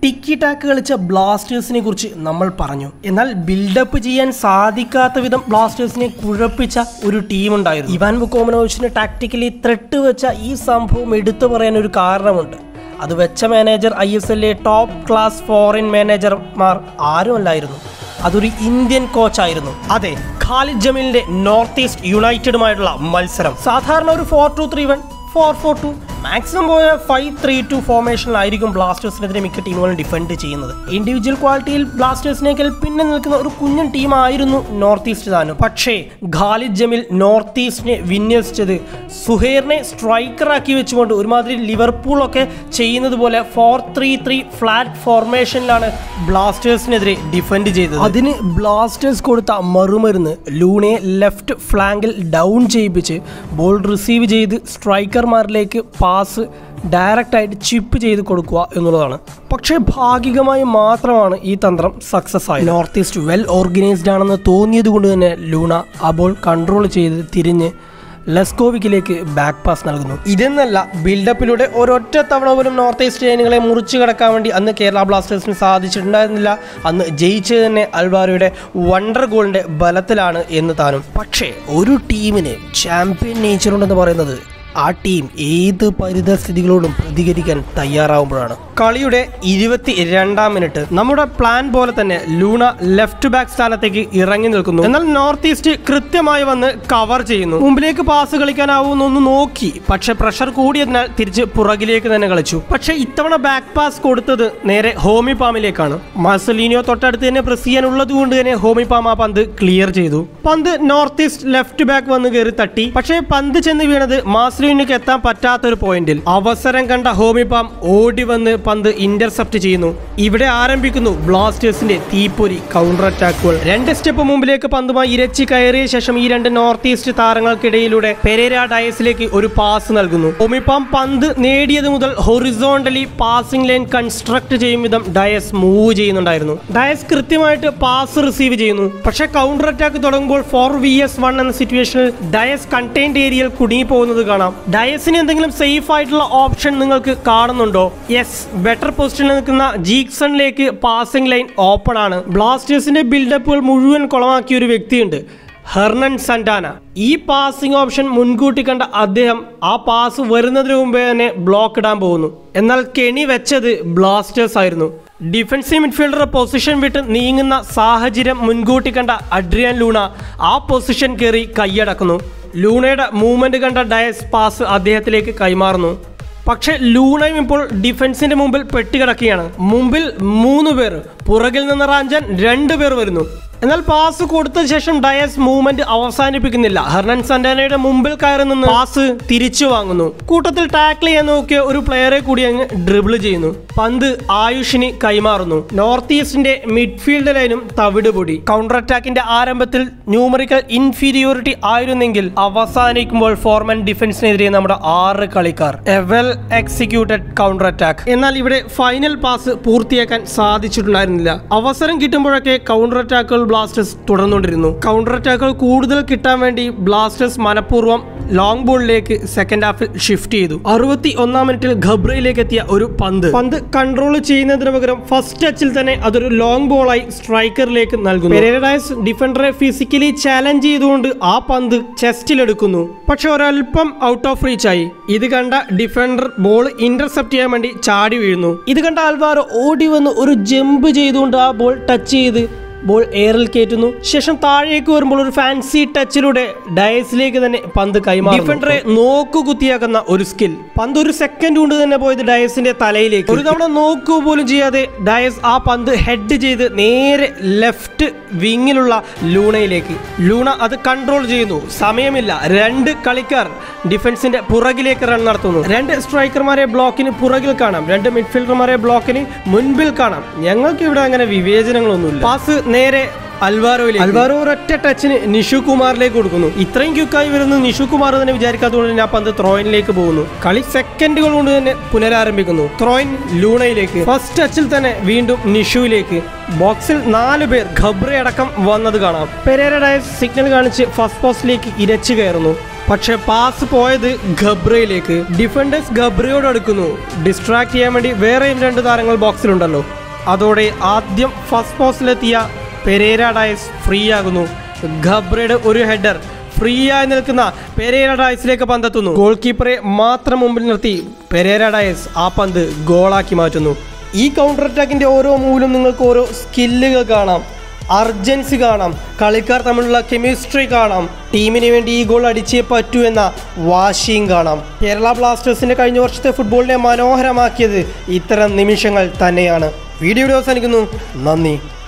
tikki talk കളിച്ച ബ്ലാസ്റ്റേഴ്സിനെ കുറിച്ച് നമ്മൾ പറഞ്ഞു എന്നാൽ ബിൽഡപ്പ് ചെയ്യാൻ സാധിക്കാത്ത വിധം ബ്ലാസ്റ്റേഴ്സിനെ കുഴപ്പിച്ച ഒരു ടീമുണ്ടായിരുന്നു ഇവാൻ ബുക്കോമനോവിച്ചിന് ടാക്ടിക്കലി ത്രെട്ട് വെച്ച ഈ സംഭവം എടുത്തു പറയാൻ ഒരു കാരണമുണ്ട് അത് വെച്ച മാനേജർ ഐ എസ് എല്ലിലെ ടോപ്പ് ക്ലാസ് ഫോറിൻ മാനേജർമാർ ആരുമല്ലായിരുന്നു അതൊരു ഇന്ത്യൻ കോച്ചായിരുന്നു അതെ ഖാലിദ് ജമീലിന്റെ നോർത്ത് ഈസ്റ്റ് യുണൈറ്റഡുമായിട്ടുള്ള മത്സരം സാധാരണ ഒരു four two three one four four two maximum പോയ ഫൈവ് ത്രീ ടു ഫോർമേഷനിലായിരിക്കും ബ്ലാസ്റ്റേഴ്സിനെതിരെ മിക്ക ടീമുകളും ഡിഫെൻഡ് ചെയ്യുന്നത് ഇൻഡിവിജ്വൽ ക്വാളിറ്റിയിൽ ബ്ലാസ്റ്റേഴ്സിനേക്കാൾ പിന്നെ നിൽക്കുന്ന ഒരു കുഞ്ഞൻ ടീമായിരുന്നു നോർത്ത് ഈസ്റ്റ് താനും പക്ഷേ ഖാലിദ് ജമീൽ നോർത്ത് ഈസ്റ്റിനെ വിന്യസിച്ചത് സുഹേറിനെ സ്ട്രൈക്കറാക്കി വെച്ചുകൊണ്ട് ഒരുമാതിരി ലിവർപൂളൊക്കെ ചെയ്യുന്നത് പോലെ ഫോർ ത്രീ ത്രീ ഫ്ലാറ്റ് ഫോർമേഷനിലാണ് ബ്ലാസ്റ്റേഴ്സിനെതിരെ ഡിഫെൻഡ് ചെയ്തത് അതിന് ബ്ലാസ്റ്റേഴ്സ് കൊടുത്ത മറുമരുന്ന് ലൂണയെ ലെഫ്റ്റ് ഫ്ലാങ്കിൽ ഡൗൺ ചെയ്യിപ്പിച്ച് ബോൾ റിസീവ് ചെയ്ത് സ്ട്രൈക്കർമാരിലേക്ക് പാസ് ഡയറക്റ്റ് ആയിട്ട് ചിപ്പ് ചെയ്ത് കൊടുക്കുക എന്നുള്ളതാണ് പക്ഷേ ഭാഗികമായി മാത്രമാണ് ഈ തന്ത്രം സക്സസ് ആയത് നോർത്ത് ഈസ്റ്റ് വെൽ ഓർഗനൈസ്ഡ് ആണെന്ന് തോന്നിയത് കൊണ്ട് തന്നെ ലൂണ ആ ബോൾ കൺട്രോൾ ചെയ്ത് തിരിഞ്ഞ് ലെസ്കോവിക്കിലേക്ക് ബാക്ക് പാസ് നൽകുന്നു ഇതെന്നല്ല ബിൽഡപ്പിലൂടെ ഒരൊറ്റ തവണ പോലും നോർത്ത് ഈസ്റ്റ് ലൈനുകളെ മുറിച്ചു കടക്കാൻ വേണ്ടി അന്ന് കേരള ബ്ലാസ്റ്റേഴ്സിന് സാധിച്ചിട്ടുണ്ടായിരുന്നില്ല അന്ന് ജയിച്ചത് തന്നെ അൽവാരയുടെ വണ്ടർ ഗോളിന്റെ ബലത്തിലാണ് എന്ന് താനും പക്ഷേ ഒരു ടീമിന് ചാമ്പ്യൻ നേച്ചർ ഉണ്ടെന്ന് പറയുന്നത് ആ ടീം ഏത് പരിതസ്ഥിതികളോടും പ്രതികരിക്കാൻ തയ്യാറാവുമ്പോഴാണ് കളിയുടെ ഇരുപത്തി രണ്ടാം മിനിറ്റ് നമ്മുടെ പ്ലാൻ പോലെ തന്നെ ലൂണ ലെഫ്റ്റ് ബാക്ക് സ്ഥാനത്തേക്ക് ഇറങ്ങി നിൽക്കുന്നു എന്നാൽ നോർത്ത് ഈസ്റ്റ് കൃത്യമായി വന്ന് കവർ ചെയ്യുന്നു മുമ്പിലേക്ക് പാസ് കളിക്കാനാവുമെന്ന് ഒന്ന് നോക്കി പക്ഷെ പ്രഷർ കൂടിയതിനാൽ തിരിച്ച് പുറകിലേക്ക് തന്നെ കളിച്ചു പക്ഷെ ഇത്തവണ ബാക്ക് പാസ് കൊടുത്തത് നേരെ ഹോമി പാമിലേക്കാണ് മസലീനിയോ തൊട്ടടുത്ത് തന്നെ പ്രസ് ചെയ്യാനുള്ളത് കൊണ്ട് തന്നെ ഹോമി പാം ആ പന്ത് ക്ലിയർ ചെയ്തു പന്ത് നോർത്ത് ഈസ്റ്റ് ലെഫ്റ്റ് ബാക്ക് വന്ന് കയറി തട്ടി പക്ഷേ പന്ത് ചെന്ന് വീണത് മാസ്ലിനിക്ക് എത്താൻ പറ്റാത്തൊരു പോയിന്റിൽ അവസരം കണ്ട ഹോമി പാം ഓടി വന്ന് പന്ത് ഇന്റർസെപ്റ്റ് ചെയ്യുന്നു ഇവിടെ ആരംഭിക്കുന്നു ബ്ലാസ്റ്റേഴ്സിന്റെ തീപ്പൊരി കൗണ്ടർ അറ്റാക്കുകൾ രണ്ട് സ്റ്റെപ്പ് മുമ്പിലേക്ക് പന്തുമായി ഇരച്ച് കയറിയ ശേഷം ഈ രണ്ട് നോർത്ത് ഈസ്റ്റ് താരങ്ങൾക്കിടയിലൂടെ പെരേര ഡയസിലേക്ക് ഒരു പാസ് നൽകുന്നു ഹോമിപ്പാം പന്ത് നേടിയത് മുതൽ ഹൊറിസോണ്ടലി പാസിംഗ് ലൈൻ കൺസ്ട്രക്ട് ചെയ്യും വിധം ഡയസ് മൂവ് ചെയ്യുന്നുണ്ടായിരുന്നു ഡയസ് കൃത്യമായിട്ട് പാസ് റിസീവ് ചെയ്യുന്നു പക്ഷേ കൗണ്ടർ അറ്റാക്ക് തുടങ്ങുമ്പോൾ ഫോർ വി എസ് വൺ എന്ന സിറ്റുവേഷനിൽ ഡയസ് കണ്ടെയ്ൻഡ് ഏരിയയിൽ കുടുങ്ങി പോകുന്നത് കാണാം ഡയസിന് എന്തെങ്കിലും സേഫ് ആയിട്ടുള്ള ഓപ്ഷൻ നിങ്ങൾക്ക് കാണുന്നുണ്ടോ യെസ് ബെറ്റർ പൊസിഷനിൽ നിൽക്കുന്ന ജീക്സണിലേക്ക് പാസിംഗ് ലൈൻ ഓപ്പൺ ആണ് ബ്ലാസ്റ്റേഴ്സിന്റെ ബിൽഡപ്പുകൾ മുഴുവൻ കുളമാക്കിയ ഒരു വ്യക്തിയുണ്ട് ഹെർണൻ സന്റാന ഈ പാസിംഗ് ഓപ്ഷൻ മുൻകൂട്ടി കണ്ട അദ്ദേഹം ആ പാസ് വരുന്നതിന് മുമ്പേ തന്നെ ബ്ലോക്ക് ഇടാൻ പോകുന്നു എന്നാൽ കെണി വെച്ചത് ബ്ലാസ്റ്റേഴ്സ് ആയിരുന്നു ഡിഫൻസീവ് മിഡ്ഫീൽഡർ പൊസിഷൻ വിട്ട് നീങ്ങുന്ന സാഹചര്യം മുൻകൂട്ടി കണ്ട അഡ്രിയാൻ ലൂണ ആ പൊസിഷൻ കയറി കൈയടക്കുന്നു ലൂണയുടെ മൂവ്മെന്റ് കണ്ട ഡയസ് പാസ് അദ്ദേഹത്തിലേക്ക് കൈമാറുന്നു പക്ഷെ ലൂണയും ഇപ്പോൾ ഡിഫൻസിന്റെ മുമ്പിൽ പെട്ടുകിടക്കുകയാണ് മുമ്പിൽ മൂന്ന് പേർ പുറകിൽ നിന്ന് റാഞ്ചാൻ രണ്ട് പേർ വരുന്നു എന്നാൽ പാസ് കൊടുത്ത ശേഷം ഡയസ് മൂവ്മെന്റ് അവസാനിപ്പിക്കുന്നില്ല ഹെർണൻ സന്റാനയുടെ മുമ്പിൽ കയറി നിന്ന് പാസ് തിരിച്ചു വാങ്ങുന്നു കൂട്ടത്തിൽ ടാക്കിൾ ചെയ്യാൻ നോക്കിയ ഒരു പ്ലെയറെ കൂടി അങ്ങ് ഡ്രിബിൾ ചെയ്യുന്നു പന്ത് ആയുഷിന് കൈമാറുന്നു നോർത്ത് ഈസ്റ്റിന്റെ മിഡ്ഫീൽഡ് ലൈനും തവിടുപൊടി കൗണ്ടർ അറ്റാക്കിന്റെ ആരംഭത്തിൽ ന്യൂമറിക്കൽ ഇൻഫീരിയോറിറ്റി ആയിരുന്നെങ്കിൽ അവസാനിക്കുമ്പോൾ ഫോർമൻ ഡിഫൻസിനെതിരെ നമ്മുടെ ആറ് കളിക്കാർ a well executed counter attack എന്നാൽ ഇവിടെ ഫൈനൽ പാസ് പൂർത്തിയാക്കാൻ സാധിച്ചിട്ടുണ്ടായിരുന്നില്ല അവസരം കിട്ടുമ്പോഴൊക്കെ കൗണ്ടർ അറ്റാക്കുകൾ ബ്ലാസ്റ്റേഴ്സ് തുടർന്നുകൊണ്ടിരുന്നു കൗണ്ടർ അറ്റാക്കുകൾ കൂടുതൽ കിട്ടാൻ വേണ്ടി ബ്ലാസ്റ്റേഴ്സ് മനഃപൂർവ്വം ലോങ് ബോളിലേക്ക് സെക്കൻഡ് ഹാഫിൽ ഷിഫ്റ്റ് ചെയ്തു അറുപത്തി ഒന്നാം മിനിറ്റിൽ ഖബ്രയിലേക്ക് എത്തിയ ഒരു പന്ത് പന്ത് കൺട്രോൾ ചെയ്യുന്നതിന് പകരം ഫസ്റ്റ് ടച്ചിൽ തന്നെ അതൊരു ലോങ് ബോളായി സ്ട്രൈക്കറിലേക്ക് നൽകുന്നു പെരേഡൈസ് ഡിഫൻഡറെ ഫിസിക്കലി ചാലഞ്ച് ചെയ്തുകൊണ്ട് ആ പന്ത് ചെസ്റ്റിലെടുക്കുന്നു പക്ഷെ ഒരല്പം ഔട്ട് ഓഫ് റീച്ച് ആയി ഇത് കണ്ട ഡിഫൻഡർ ബോൾ ഇന്റർസെപ്റ്റ് ചെയ്യാൻ വേണ്ടി ചാടി വീഴുന്നു ഇത് കണ്ട ആൽവാരോ ഓടി വന്ന് ഒരു ജമ്പ് ചെയ്തുകൊണ്ട് ആ ബോൾ ടച്ച് ചെയ്ത് ബോൾ എയറിൽ കയറ്റുന്നു ശേഷം താഴേക്ക് വരുമ്പോൾ ഒരു ഫാൻസി ടച്ചിലൂടെ ഡയസിലേക്ക് തന്നെ പന്ത് കൈമാറും ഡിഫൻഡറെ നോക്കു കുത്തിയാക്കുന്ന ഒരു സ്കിൽ പന്ത് ഒരു സെക്കൻഡ് കൊണ്ട് തന്നെ പോയത് ഡയസിന്റെ തലയിലേക്ക് ഒരു തവണ നോക്കു പോലും ചെയ്യാതെ ഡയസ് ആ പന്ത് ഹെഡ് ചെയ്ത് നേരെ ലെഫ്റ്റ് വിങ്ങിലുള്ള ലൂണയിലേക്ക് ലൂണ അത് കൺട്രോൾ ചെയ്യുന്നു സമയമില്ല രണ്ട് കളിക്കാർ ഡിഫൻസിന്റെ പുറകിലേക്ക് റൺ നടത്തുന്നു രണ്ട് സ്ട്രൈക്കർമാരെ ബ്ലോക്കിന് പുറകിൽ കാണാം രണ്ട് മിഡ്ഫീൽഡർമാരെ ബ്ലോക്കിന് മുൻപിൽ കാണാം ഞങ്ങൾക്ക് ഇവിടെ അങ്ങനെ വിവേചനങ്ങളൊന്നുമില്ല പാസ് നേരെ അൽവാരോയിലേക്ക് അൽവാരോ ഒരൊറ്റ ടച്ചിന് നിഷു കുമാറിലേക്ക് കൊടുക്കുന്നു ഇത്രയും ക്യുക്കായി വരുന്ന നിഷു കുമാർ തന്നെ വിചാരിക്കാത്തതുകൊണ്ട് തന്നെ ആ പന്ത് ത്രോയിനിലേക്ക് പോകുന്നു കളി സെക്കൻഡുകൾ കൊണ്ട് തന്നെ പുനരാരംഭിക്കുന്നു ത്രോയിൻ ലൂണയിലേക്ക് ഫസ്റ്റ് ടച്ചിൽ തന്നെ വീണ്ടും നിഷുവിലേക്ക് ബോക്സിൽ നാല് പേർ ഖബ്രെ അടക്കം വന്നത് കാണാം പെരേര ഡയസ് സിഗ്നൽ കാണിച്ച് ഫസ്റ്റ് പോസ്റ്റിലേക്ക് ഇരച്ചു കയറുന്നു പക്ഷെ പാസ് പോയത് ഗബ്രയിലേക്ക് ഡിഫൻഡേഴ്സ് ഗബ്രയോട് അടുക്കുന്നു ഡിസ്ട്രാക്ട് ചെയ്യാൻ വേണ്ടി വേറെയും രണ്ട് താരങ്ങൾ ബോക്സിലുണ്ടല്ലോ അതോടെ ആദ്യം ഫസ്റ്റ് പോസ്റ്റിലെത്തിയ പെരേര ഡയസ് ഫ്രീ ആകുന്നു ഗബ്രയുടെ ഒരു ഹെഡർ ഫ്രീ ആയി നിൽക്കുന്ന പെരേര ഡയസിലേക്ക് പന്തെത്തുന്നു ഗോൾ കീപ്പറെ മാത്രം മുമ്പിൽ നിർത്തി പെരേര ഡയസ് ആ പന്ത് ഗോളാക്കി മാറ്റുന്നു ഈ കൗണ്ടർ അറ്റാക്കിന്റെ ഓരോ മൂവിലും നിങ്ങൾക്ക് ഓരോ സ്കില്ലുകൾ കാണാം അർജൻസി കാണാം കളിക്കാർ തമ്മിലുള്ള കെമിസ്ട്രി കാണാം ടീമിന് വേണ്ടി ഈ ഗോൾ അടിച്ചേ പറ്റൂ എന്ന വാശിയും കാണാം കേരള ബ്ലാസ്റ്റേഴ്സിന്റെ കഴിഞ്ഞ വർഷത്തെ ഫുട്ബോളിനെ മനോഹരമാക്കിയത് ഇത്തരം നിമിഷങ്ങൾ തന്നെയാണ് വീഡിയോ അവസാനിക്കുന്നു നന്ദി